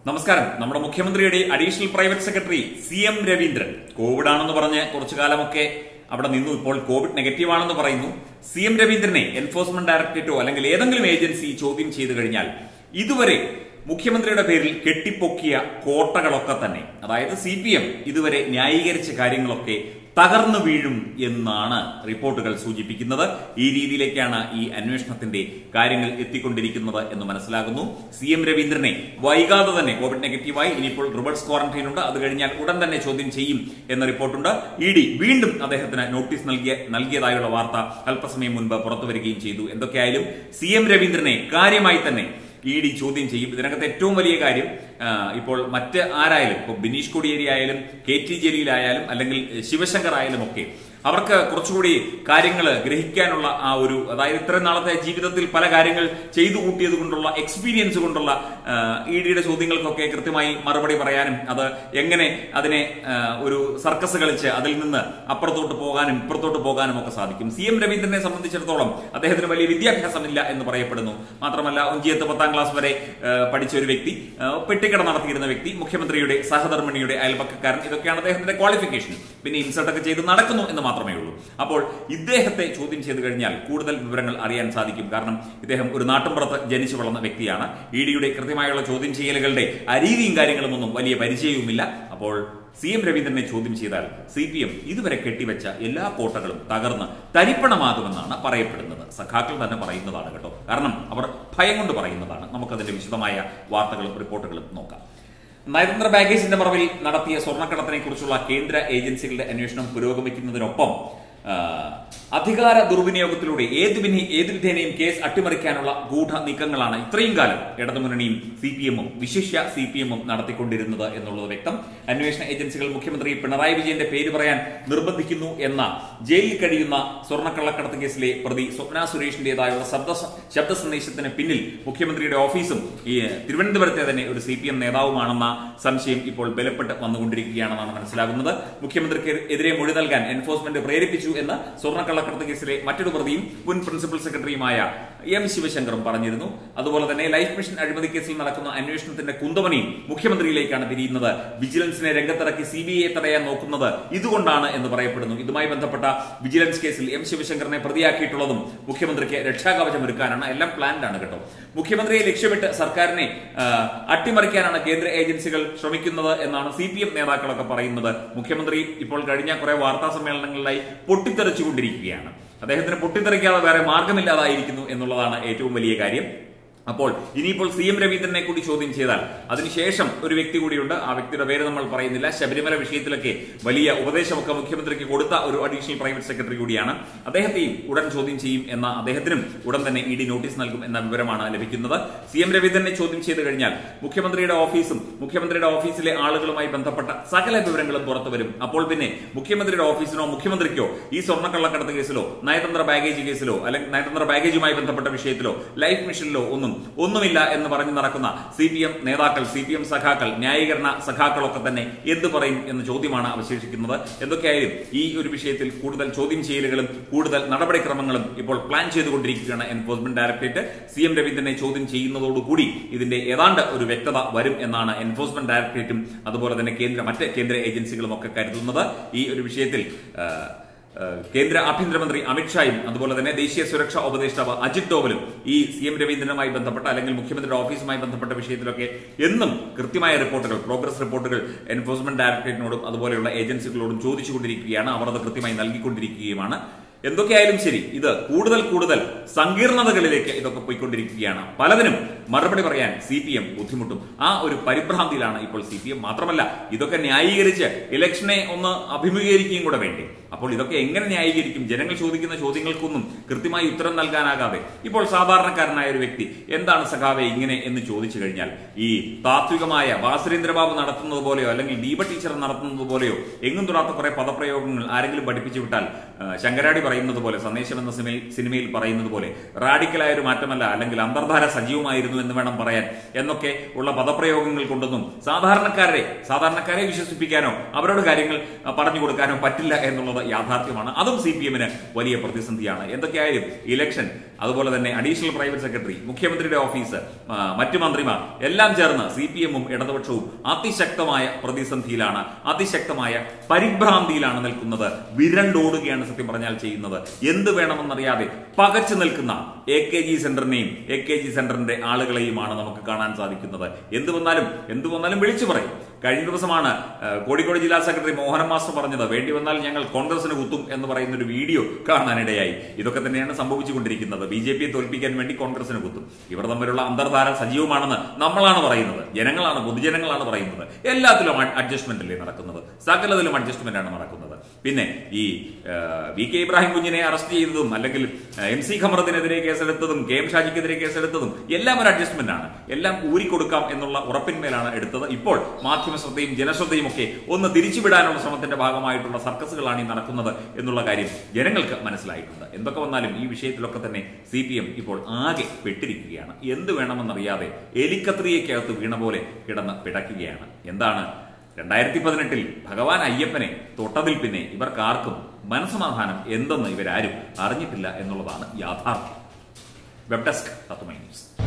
നമസ്കാരം നമ്മുടെ മുഖ്യമന്ത്രിയുടെ additional private secretary C M Raveendran covid ആണെന്ന് പറഞ്ഞ് കുറച്ചു കാലമൊക്കെ അവിടെ നിന്നു ഇപ്പോൾ കോവിഡ് നെഗറ്റീവ് ആണെന്ന് പറയുന്നു സി എം രവീന്ദ്രനെ എൻഫോഴ്സ്മെന്റ് ഡയറക്ടറേറ്റോ അല്ലെങ്കിൽ ഏതെങ്കിലും ഏജൻസി ചോദ്യം ചെയ്തു കഴിഞ്ഞാൽ ഇതുവരെ മുഖ്യമന്ത്രിയുടെ പേരിൽ കെട്ടിപ്പൊക്കിയ കോട്ടകളൊക്കെ തന്നെ അതായത് സി പി എം ഇതുവരെ ന്യായീകരിച്ച കാര്യങ്ങളൊക്കെ തകർന്നു വീഴും എന്നാണ് റിപ്പോർട്ടുകൾ സൂചിപ്പിക്കുന്നത് ഈ രീതിയിലേക്കാണ് ഈ അന്വേഷണത്തിന്റെ കാര്യങ്ങൾ എത്തിക്കൊണ്ടിരിക്കുന്നത് എന്ന് മനസ്സിലാകുന്നു സി എം രവീന്ദ്രനെ വൈകാതെ തന്നെ കോവിഡ് നെഗറ്റീവായി ഇനിയിപ്പോൾ റിവേഴ്സ് ക്വാറന്റൈൻ ഉണ്ട് അത് കഴിഞ്ഞാൽ ഉടൻ തന്നെ ചോദ്യം ചെയ്യും എന്ന റിപ്പോർട്ടുണ്ട് ഇ ഡി വീണ്ടും അദ്ദേഹത്തിന് നോട്ടീസ് നൽകിയ നൽകിയതായുള്ള വാർത്ത അല്പസമയം മുൻപ് പുറത്തുവരികയും ചെയ്തു എന്തൊക്കെയായാലും സി എം രവീന്ദ്രനെ കാര്യമായി തന്നെ ഇ ഡി ചോദ്യം ചെയ്യും ഇതിനകത്ത് ഏറ്റവും വലിയ കാര്യം ആ, ഇപ്പോൾ മറ്റ് ആരായാലും ഇപ്പോൾ ബിനീഷ് കോടിയേരി ആയാലും കെ ടി ജലീലായാലും അല്ലെങ്കിൽ ശിവശങ്കർ ആയാലും ഒക്കെ അവർക്ക് കുറച്ചുകൂടി കാര്യങ്ങൾ ഗ്രഹിക്കാനുള്ള ആ ഒരു അതായത് ഇത്രയും നാളത്തെ ജീവിതത്തിൽ പല കാര്യങ്ങൾ ചെയ്തു കൂട്ടിയത് കൊണ്ടുള്ള എക്സ്പീരിയൻസ് കൊണ്ടുള്ള ഇ ഡിയുടെ ചോദ്യങ്ങൾക്കൊക്കെ കൃത്യമായി മറുപടി പറയാനും അത് എങ്ങനെ അതിനെ ആ, ഒരു സർക്കസ് കളിച്ച് അതിൽ നിന്ന് അപ്പുറത്തോട്ട് പോകാനും ഇപ്പുറത്തോട്ട് പോകാനും ഒക്കെ സാധിക്കും സി എം രവീന്ദ്രനെ സംബന്ധിച്ചിടത്തോളം അദ്ദേഹത്തിന് വലിയ വിദ്യാഭ്യാസമില്ല എന്ന് പറയപ്പെടുന്നു മാത്രമല്ല ഒഞ്ചിയത്ത് പത്താം ക്ലാസ് വരെ ആ, പഠിച്ച ഒരു വ്യക്തി ആ, പെട്ടിക്കട നടത്തിയിരുന്ന വ്യക്തി മുഖ്യമന്ത്രിയുടെ സഹധർമ്മിണിയുടെ അയൽപക്കക്കാരൻ ഇതൊക്കെയാണ് അദ്ദേഹത്തിന്റെ ക്വാളിഫിക്കേഷൻ പിന്നെ ഇൻസൾട്ട് ഒക്കെ ചെയ്ത് നടക്കുന്നു എന്ന് മാത്രമേ ഉള്ളൂ അപ്പോൾ ഇദ്ദേഹത്തെ ചോദ്യം ചെയ്തു കഴിഞ്ഞാൽ കൂടുതൽ വിവരങ്ങൾ അറിയാൻ സാധിക്കും കാരണം ഇദ്ദേഹം ഒരു നാട്ടിൻപുറത്ത് ജനിച്ചു വളർന്ന വ്യക്തിയാണ് ഇ ഡിയുടെ കൃത്യമായുള്ള ചോദ്യം ചെയ്യലുകളുടെ അരീതിയും കാര്യങ്ങളും ഒന്നും വലിയ പരിചയവുമില്ല അപ്പോൾ സി എം രവീന്ദ്രനെ ചോദ്യം ചെയ്താൽ സി പി എം ഇതുവരെ കെട്ടിവെച്ച എല്ലാ കോട്ടകളും തകർന്ന് തരിപ്പണമാകുമെന്നാണ് പറയപ്പെടുന്നത് സഖാക്കൾ തന്നെ പറയുന്നതാണ് കേട്ടോ കാരണം അവർ ഭയം കൊണ്ട് പറയുന്നതാണ് നമുക്കതിന്റെ വിശദമായ വാർത്തകളും റിപ്പോർട്ടുകളും നോക്കാം നയതന്ത്ര ബാഗേജിന്റെ മറവിൽ നടത്തിയ സ്വർണ്ണക്കടത്തിനെ കുറിച്ചുള്ള കേന്ദ്ര ഏജൻസികളുടെ അന്വേഷണം പുരോഗമിക്കുന്നതിനൊപ്പം ആ, അധികാര ദുർവിനിയോഗത്തിലൂടെ ഏത് വിധി ഏത് വിധേനയും കേസ് അട്ടിമറിക്കാനുള്ള ഗൂഢ നീക്കങ്ങളാണ് ഇത്രയും കാലം ഇടതുമുന്നണിയും സി പി എമ്മും വിശിഷ്യ സി പി എമ്മും നടത്തിക്കൊണ്ടിരുന്നത് എന്നുള്ളത് വ്യക്തം അന്വേഷണ ഏജൻസികൾ മുഖ്യമന്ത്രി പിണറായി വിജയന്റെ പേര് പറയാൻ നിർബന്ധിക്കുന്നു എന്ന ജയിലിൽ കഴിയുന്ന സ്വർണ്ണക്കള്ളക്കടത്ത് കേസിലെ പ്രതി സ്വപ്ന സുരേഷിന്റേതായുള്ള ശബ്ദ ശബ്ദ സന്ദേശത്തിന് പിന്നിൽ മുഖ്യമന്ത്രിയുടെ ഓഫീസും ഈ തിരുവനന്തപുരത്തെ തന്നെ ഒരു സി പി എം നേതാവുമാണെന്ന സംശയം ഇപ്പോൾ ബലപ്പെട്ട് വന്നുകൊണ്ടിരിക്കുകയാണെന്നാണ് മനസ്സിലാകുന്നത് മുഖ്യമന്ത്രിക്ക് എതിരെ മൊഴി നൽകാൻ എൻഫോഴ്സ്മെന്റ് പ്രേരിപ്പിച്ചു എന്ന് സ്വർണ്ണക്കള്ളക്കടത്ത് കേസിലെ മറ്റൊരു പ്രതിയും മുൻ പ്രിൻസിപ്പൽ സെക്രട്ടറിയുമായ എം ശിവശങ്കറും പറഞ്ഞിരുന്നു അതുപോലെ തന്നെ ലൈഫ് മിഷൻ അഴിമതി കേസിൽ നടക്കുന്ന അന്വേഷണത്തിന്റെ കുന്തമണിയും മുഖ്യമന്ത്രിയിലേക്കാണ് തിരിയുന്നത് വിജിലൻസിനെ രംഗത്തിറക്കി സി ബി ഐ തടയാൻ നോക്കുന്നത് ഇതുകൊണ്ടാണ് എന്ന് പറയപ്പെടുന്നു ഇതുമായി ബന്ധപ്പെട്ട വിജിലൻസ് കേസിൽ എം ശിവശങ്കറിനെ പ്രതിയാക്കിയിട്ടുള്ളതും മുഖ്യമന്ത്രിക്ക് രക്ഷാകവചം ഒരുക്കാനാണ് എല്ലാം പ്ലാൻഡ് ആണ് കേട്ടോ മുഖ്യമന്ത്രിയെ ലക്ഷ്യമിട്ട് സർക്കാരിനെ ആ, അട്ടിമറിക്കാനാണ് കേന്ദ്ര ഏജൻസികൾ ശ്രമിക്കുന്നത് എന്നാണ് സി പി എം നേതാക്കളൊക്കെ പറയുന്നത് മുഖ്യമന്ത്രി ഇപ്പോൾ കഴിഞ്ഞ കുറെ വാർത്താ സമ്മേളനങ്ങളിലായി പൊട്ടിത്തെറിച്ചുകൊണ്ടിരിക്കുകയാണ് അദ്ദേഹത്തിന് പൊട്ടിത്തെറിക്കാതെ വേറെ മാർഗമില്ലാതായിരിക്കുന്നു എന്നുള്ളതാണ് ഏറ്റവും വലിയ കാര്യം അപ്പോൾ ഇനിയിപ്പോൾ സി എം രവീന്ദ്രനെ കൂടി ചോദ്യം ചെയ്താൽ അതിനുശേഷം ഒരു വ്യക്തി കൂടിയുണ്ട് ആ വ്യക്തിയുടെ പേര് നമ്മൾ പറയുന്നില്ല ശബരിമല വിഷയത്തിലൊക്കെ വലിയ ഉപദേശമൊക്കെ മുഖ്യമന്ത്രിക്ക് കൊടുത്ത ഒരു അഡീഷണൽ പ്രൈവറ്റ് സെക്രട്ടറി കൂടിയാണ് അദ്ദേഹത്തെയും ഉടൻ ചോദ്യം ചെയ്യും എന്ന അദ്ദേഹത്തിനും ഉടൻ തന്നെ ഇ ഡി നോട്ടീസ് നൽകും എന്ന വിവരമാണ് ലഭിക്കുന്നത് സി എം രവീന്ദ്രനെ ചോദ്യം ചെയ്തു കഴിഞ്ഞാൽ മുഖ്യമന്ത്രിയുടെ ഓഫീസും മുഖ്യമന്ത്രിയുടെ ഓഫീസിലെ ആളുകളുമായി ബന്ധപ്പെട്ട സകല വിവരങ്ങളും പുറത്തു വരും അപ്പോൾ പിന്നെ മുഖ്യമന്ത്രിയുടെ ഓഫീസിനോ മുഖ്യമന്ത്രിക്കോ ഈ സ്വർണ്ണക്കള്ളക്കടത്ത് കേസിലോ നയതന്ത്ര ബാഗേജ് കേസിലോ അല്ലെങ്കിൽ നയതന്ത്ര ബാഗേജുമായി ബന്ധപ്പെട്ട വിഷയത്തിലോ ലൈഫ് മിഷനിലോ ഒന്നും ഒന്നുമില്ല എന്ന് പറഞ്ഞു നടക്കുന്ന സി പി എം നേതാക്കൾ സി പി എം സഖാക്കൾ ന്യായീകരണ സഖാക്കളൊക്കെ തന്നെ എന്ത് പറയും എന്ന ചോദ്യമാണ് അവശേഷിക്കുന്നത് എന്തൊക്കെയായാലും ഈ ഒരു വിഷയത്തിൽ കൂടുതൽ ചോദ്യം ചെയ്യലുകളും കൂടുതൽ നടപടിക്രമങ്ങളും ഇപ്പോൾ പ്ലാൻ ചെയ്തുകൊണ്ടിരിക്കുകയാണ് എൻഫോഴ്സ്മെന്റ് ഡയറക്ടറേറ്റ് സി എം രവീന്ദ്രനെ ചോദ്യം ചെയ്യുന്നതോടുകൂടി ഇതിന്റെ ഏതാണ്ട് ഒരു വ്യക്തത വരും എന്നാണ് എൻഫോഴ്സ്മെന്റ് ഡയറക്ടറേറ്റും അതുപോലെ തന്നെ കേന്ദ്ര മറ്റ് കേന്ദ്ര ഏജൻസികളും ഒക്കെ കരുതുന്നത് ഈ ഒരു വിഷയത്തിൽ ആ, ഏഹ് കേന്ദ്ര ആഭ്യന്തരമന്ത്രി അമിത്ഷായും അതുപോലെ തന്നെ ദേശീയ സുരക്ഷാ ഉപദേഷ്ടാവ് അജിത് ഡോവലും ഈ സി എം രവീന്ദ്രനുമായി ബന്ധപ്പെട്ട അല്ലെങ്കിൽ മുഖ്യമന്ത്രിയുടെ ഓഫീസുമായി ബന്ധപ്പെട്ട വിഷയത്തിലൊക്കെ എന്നും കൃത്യമായ റിപ്പോർട്ടുകൾ പ്രോഗ്രസ് റിപ്പോർട്ടുകൾ എൻഫോഴ്സ്മെന്റ് ഡയറക്ടറേറ്റിനോടും അതുപോലെയുള്ള ഏജൻസികളോടും ചോദിച്ചുകൊണ്ടിരിക്കുകയാണ് അവർ അത് കൃത്യമായി നൽകിക്കൊണ്ടിരിക്കുകയുമാണ് എന്തൊക്കെയായാലും ശരി ഇത് കൂടുതൽ കൂടുതൽ സങ്കീർണതകളിലേക്ക് ഇതൊക്കെ പോയിക്കൊണ്ടിരിക്കുകയാണ് പലതിനും മറുപടി പറയാൻ സി പി എം ബുദ്ധിമുട്ടും ആ ഒരു പരിഭ്രാന്തിയിലാണ് ഇപ്പോൾ സി പി എം മാത്രമല്ല ഇതൊക്കെ ന്യായീകരിച്ച് ഇലക്ഷനെ ഒന്ന് അഭിമുഖീകരിക്കുകയും കൂടെ വേണ്ടി അപ്പോൾ ഇതൊക്കെ എങ്ങനെ ന്യായീകരിക്കും ജനങ്ങൾ ചോദിക്കുന്ന ചോദ്യങ്ങൾക്കൊന്നും കൃത്യമായി ഉത്തരം നൽകാനാകാതെ ഇപ്പോൾ സാധാരണക്കാരനായ ഒരു വ്യക്തി എന്താണ് സഖാവെ ഇങ്ങനെ എന്ന് ചോദിച്ചു കഴിഞ്ഞാൽ ഈ താത്വികമായ വാസുരേന്ദ്രബാബു നടത്തുന്നത് പോലെയോ അല്ലെങ്കിൽ ദീപ ടീച്ചർ നടത്തുന്നത് പോലെയോ എങ്ങും തൊടാത്ത കുറെ പദപ്രയോഗങ്ങൾ ആരെങ്കിലും പഠിപ്പിച്ചു വിട്ടാൽ ആ, ശങ്കരാടി പറയുന്നത് പോലെ സന്ദേശം എന്ന സിനിമയിൽ സിനിമയിൽ പറയുന്നത് പോലെ റാഡിക്കലായ ഒരു മാറ്റമല്ല അല്ലെങ്കിൽ അന്തർധാര സജീവമായിരുന്നു എന്ന് വേണം പറയാൻ എന്നൊക്കെ ഉള്ള പദപ്രയോഗങ്ങൾ കൊണ്ടൊന്നും സാധാരണക്കാരെ സാധാരണക്കാരെ വിശ്വസിപ്പിക്കാനോ അവരോട് കാര്യങ്ങൾ ആ, പറഞ്ഞു കൊടുക്കാനോ പറ്റില്ല എന്നുള്ളത് എന്നുള്ളത് യാഥാർത്ഥ്യമാണ് അതും സി പി എമ്മിന് വലിയ പ്രതിസന്ധിയാണ് എന്തൊക്കെയായാലും ഇലക്ഷൻ അതുപോലെ തന്നെ അഡീഷണൽ പ്രൈവറ്റ് സെക്രട്ടറി മുഖ്യമന്ത്രിയുടെ ഓഫീസ് ആ, മറ്റു മന്ത്രിമാർ എല്ലാം ചേർന്ന് സി പി എമ്മും ഇടതുപക്ഷവും അതിശക്തമായ പ്രതിസന്ധിയിലാണ് അതിശക്തമായ പരിഭ്രാന്തിയിലാണ് നിൽക്കുന്നത് വിരണ്ടോടുകയാണ് സത്യം പറഞ്ഞാൽ ചെയ്യുന്നത് എന്ത് വേണമെന്നറിയാതെ പകച്ചു നിൽക്കുന്ന എ കെ ജി സെന്ററിനെയും എ കെ ജി സെന്ററിന്റെ ആളുകളെയുമാണ് നമുക്ക് കാണാൻ സാധിക്കുന്നത് എന്ത് വന്നാലും എന്ത് വന്നാലും വിളിച്ചു പറയും കഴിഞ്ഞ ദിവസമാണ് ആ, കോഴിക്കോട് ജില്ലാ സെക്രട്ടറി മോഹൻ മാസ്റ്റർ പറഞ്ഞത് വേണ്ടി വന്നാൽ ഞങ്ങൾ കോൺഗ്രസിന് കുത്തും എന്ന് പറയുന്ന ഒരു വീഡിയോ കാണാനിടയായി ഇതൊക്കെ തന്നെയാണ് സംഭവിച്ചുകൊണ്ടിരിക്കുന്നത് ബി ജെ പിയെ തോൽപ്പിക്കാൻ വേണ്ടി കോൺഗ്രസിന് കുത്തും ഇവർ തമ്മിലുള്ള അന്തർധാര സജീവമാണെന്ന് നമ്മളാണ് പറയുന്നത് ജനങ്ങളാണ് പൊതുജനങ്ങളാണ് പറയുന്നത് എല്ലാത്തിലും അഡ്ജസ്റ്റ്മെന്റ് അല്ലേ നടക്കുന്നത് സകലത്തിലും അഡ്ജസ്റ്റ്മെന്റ് ആണ് നടക്കുന്നത് പിന്നെ ഈ ആ, വി കെ ഇബ്രാഹിം കുഞ്ഞിനെ അറസ്റ്റ് ചെയ്തതും അല്ലെങ്കിൽ ആ, എം സി ഖമറത്തിനെതിരെ കേസെടുത്തതും കെ എം ഷാജിക്കെതിരെ കേസെടുത്തതും എല്ലാം ഒരു അഡ്ജസ്റ്റ്മെന്റ് ആണ് എല്ലാം ഊരിക്കൊടുക്കാം എന്നുള്ള ഉറപ്പിന്മേലാണ് എടുത്തത് ഇപ്പോൾ മാധ്യമ ശ്രദ്ധയും ജനശ്രദ്ധയും ഒക്കെ ഒന്ന് തിരിച്ചുവിടാനുള്ള ശ്രമത്തിന്റെ ഭാഗമായിട്ടുള്ള സർക്കസുകളാണ് ഈ നടക്കുന്നത് എന്നുള്ള കാര്യം ജനങ്ങൾക്ക് മനസ്സിലായിട്ടുണ്ട് എന്തൊക്കെ വന്നാലും ഈ വിഷയത്തിലൊക്കെ തന്നെ സി പി എം ഇപ്പോൾ ആകെ പെട്ടിരിക്കുകയാണ് എന്ത് വേണമെന്നറിയാതെ എലിക്കത്രിയക്കകത്ത് വീണ പോലെ കിടന്ന് പിടയ്ക്കുകയാണ് എന്താണ് രണ്ടായിരത്തി പതിനെട്ടിൽ ഭഗവാൻ അയ്യപ്പനെ തൊട്ടതിൽ പിന്നെ ഇവർക്കാർക്കും മനസ്സമാധാനം എന്തെന്ന് ഇവരാരും അറിഞ്ഞിട്ടില്ല എന്നുള്ളതാണ് യാഥാർത്ഥ്യം വെബ് ഡെസ്ക് തത്വമൈ ന്യൂസ്